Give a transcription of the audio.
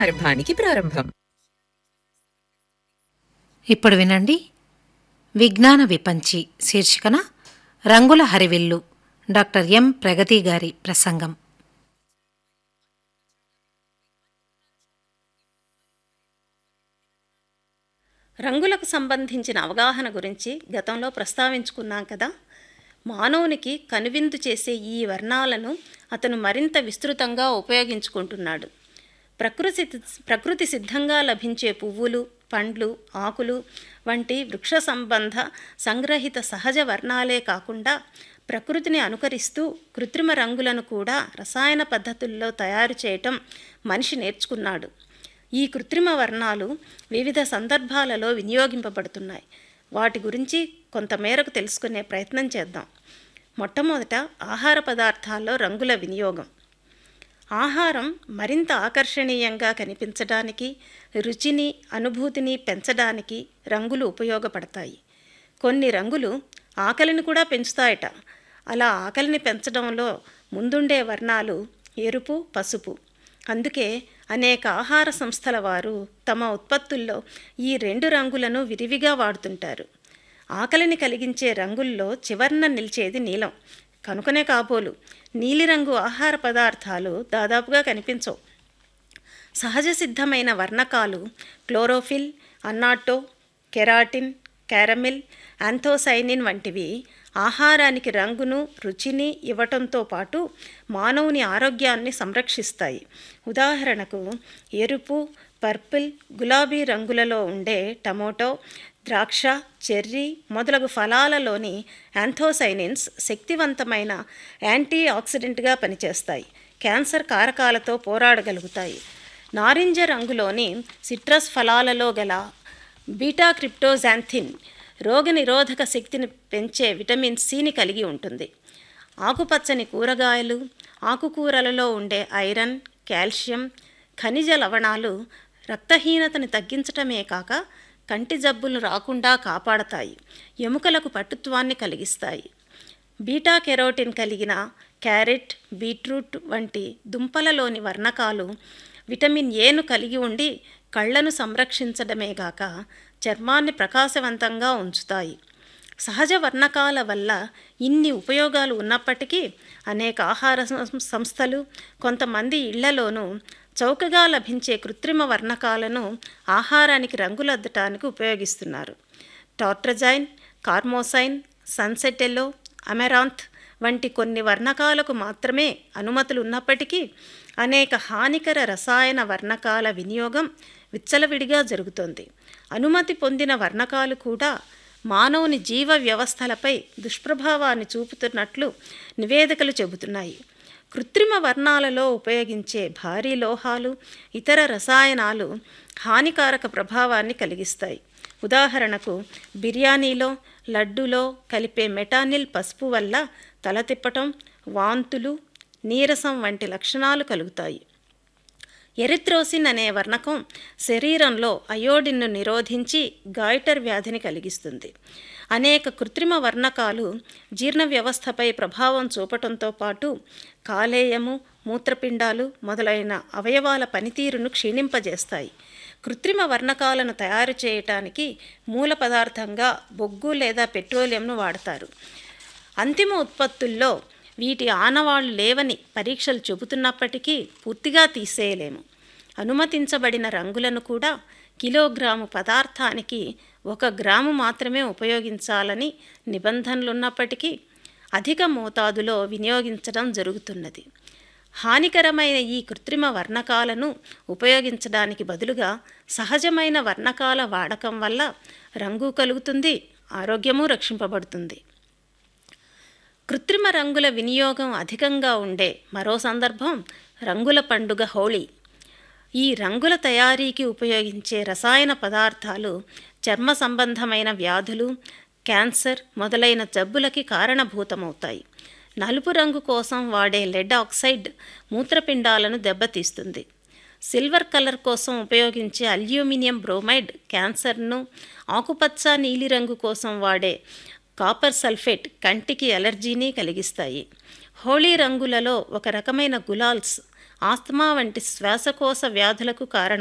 ప్రారంభానికి ప్రారంభం ఇప్పుడు వినండి విజ్ఞాన విపంచి శీర్షికన రంగుల హరివిల్లు డాక్టర్ ఎం ప్రగతి గారి ప్రసంగం రంగులకు సంబంధించిన అవగాహన గురించి గతంలో ప్రస్తావించుకున్నాం కదా మానవునికి కనువిందు చేసే ఈ వర్ణాలను అతను మరింత విస్తృతంగా ఉపయోగించుకుంటున్నాడు ప్రకృతి ప్రకృతి సిద్ధంగా లభించే పువ్వులు పండ్లు ఆకులు వంటి వృక్ష సంబంధ సంగ్రహిత సహజ వర్ణాలే కాకుండా ప్రకృతిని అనుకరిస్తూ కృత్రిమ రంగులను కూడా రసాయన పద్ధతుల్లో తయారు చేయటం మనిషి నేర్చుకున్నాడు ఈ కృత్రిమ వర్ణాలు వివిధ సందర్భాలలో వినియోగింపబడుతున్నాయి వాటి గురించి కొంతమేరకు తెలుసుకునే ప్రయత్నం చేద్దాం మొట్టమొదట ఆహార పదార్థాల్లో రంగుల వినియోగం ఆహారం మరింత ఆకర్షణీయంగా కనిపించడానికి రుచిని అనుభూతిని పెంచడానికి రంగులు ఉపయోగపడతాయి కొన్ని రంగులు ఆకలిని కూడా పెంచుతాయట అలా ఆకలిని పెంచడంలో ముందుండే వర్ణాలు ఎరుపు పసుపు అందుకే అనేక ఆహార సంస్థల వారు తమ ఉత్పత్తుల్లో ఈ రెండు రంగులను విరివిగా వాడుతుంటారు ఆకలిని కలిగించే రంగుల్లో చివర్న నిలిచేది నీలం కనుకనే కాబోలు నీలిరంగు ఆహార పదార్థాలు దాదాపుగా కనిపించవు సహజ సిద్ధమైన వర్ణకాలు chlorophyll annatto keratin caramel anthocyanin వంటివి ఆహారానికి రంగును రుచిని ఇవ్వటంతో పాటు మానవుని ఆరోగ్యాన్ని సంరక్షిస్తాయి ఉదాహరణకు ఎరుపు పర్పుల్ గులాబీ రంగులలో ఉండే టమోటో ద్రాక్ష చెర్రీ మొదలగు ఫలాలలోని యాంథోసైనిన్స్ శక్తివంతమైన యాంటీ ఆక్సిడెంట్గా పనిచేస్తాయి క్యాన్సర్ కారకాలతో పోరాడగలుగుతాయి నారింజ రంగులోని సిట్రస్ ఫలాలలో గల బీటా క్రిప్టోజాంథిన్ రోగనిరోధక శక్తిని పెంచే విటమిన్ సిని కలిగి ఉంటుంది ఆకుపచ్చని కూరగాయలు ఆకుకూరలలో ఉండే ఐరన్ కాల్షియం ఖనిజ లవణాలు రక్తహీనతని తగ్గించటమే కాక కంటి జబ్బులు రాకుండా కాపాడతాయి ఎముకలకు పటుత్వాన్ని కలిగిస్తాయి బీటా కెరోటిన్ కలిగిన క్యారెట్ బీట్రూట్ వంటి దుంపలలోని వర్ణకాలు విటమిన్ ఏను కలిగి ఉండి కళ్ళను సంరక్షించడమే గాక చర్మాన్ని ప్రకాశవంతంగా ఉంచుతాయి సహజ వర్ణకాల వల్ల ఇన్ని ఉపయోగాలు ఉన్నప్పటికీ అనేక ఆహార సం- సంస్థలు కొంతమంది ఇళ్లలోనూ చౌకగా లభించే కృత్రిమ వర్ణకాలను ఆహారానికి రంగులద్దటానికి ఉపయోగిస్తున్నారు టార్ట్రజైన్ కార్మోసైన్ సన్సెటెల్లో అమెరాంత్ వంటి కొన్ని వర్ణకాలకు మాత్రమే అనుమతులు ఉన్నప్పటికీ అనేక హానికర రసాయన వర్ణకాల వినియోగం విచ్చలవిడిగా జరుగుతోంది అనుమతి పొందిన వర్ణకాలు కూడా మానవుని జీవ వ్యవస్థలపై దుష్ప్రభావాన్ని చూపుతున్నట్లు నివేదికలు చెబుతున్నాయి కృత్రిమ వర్ణాలలో ఉపయోగించే భారీ లోహాలు ఇతర రసాయనాలు హానికారక ప్రభావాన్ని కలిగిస్తాయి ఉదాహరణకు బిర్యానీలో లడ్డులో కలిపే మెటానిల్ పసుపు వల్ల తల తిప్పటం వాంతులు నీరసం వంటి లక్షణాలు కలుగుతాయి ఎరిథ్రోసిన్ అనే వర్ణకం శరీరంలో అయోడిన్ను నిరోధించి గాయిటర్ వ్యాధిని కలిగిస్తుంది అనేక కృత్రిమ వర్ణకాలు జీర్ణ వ్యవస్థపై ప్రభావం చూపటంతో పాటు కాలేయము మూత్రపిండాలు మొదలైన అవయవాల పనితీరును క్షీణింపజేస్తాయి కృత్రిమ వర్ణకాలను తయారు చేయటానికి మూల పదార్థంగా బొగ్గు లేదా పెట్రోలియంను వాడతారు అంతిమ ఉత్పత్తుల్లో వీటి ఆనవాళ్లు లేవని పరీక్షలు చెబుతున్నప్పటికీ పూర్తిగా తీసేయలేము అనుమతించబడిన రంగులను కూడా కిలోగ్రాము పదార్థానికి ఒక గ్రాము మాత్రమే ఉపయోగించాలని నిబంధనలున్నప్పటికీ అధిక మోతాదులో వినియోగించడం జరుగుతున్నది హానికరమైన ఈ కృత్రిమ వర్ణకాలను ఉపయోగించడానికి బదులుగా సహజమైన వర్ణకాల వాడకం వల్ల రంగు కలుగుతుంది ఆరోగ్యము రక్షింపబడుతుంది కృత్రిమ రంగుల వినియోగం అధికంగా ఉండే మరో సందర్భం రంగుల పండుగ హోళీ ఈ రంగుల తయారీకి ఉపయోగించే రసాయన పదార్థాలు చర్మ సంబంధమైన వ్యాధులు క్యాన్సర్ మొదలైన జబ్బులకి కారణభూతమవుతాయి నలుపు రంగు కోసం వాడే లెడ్ ఆక్సైడ్ మూత్రపిండాలను దెబ్బతీస్తుంది సిల్వర్ కలర్ కోసం ఉపయోగించే అల్యూమినియం బ్రోమైడ్ క్యాన్సర్ను ఆకుపచ్చ నీలిరంగు కోసం వాడే కాపర్ సల్ఫేట్ కంటికి ఎలర్జీని కలిగిస్తాయి హోళీ రంగులలో ఒక రకమైన గులాల్స్ ఆస్తమా వంటి శ్వాసకోశ వ్యాధులకు కారణం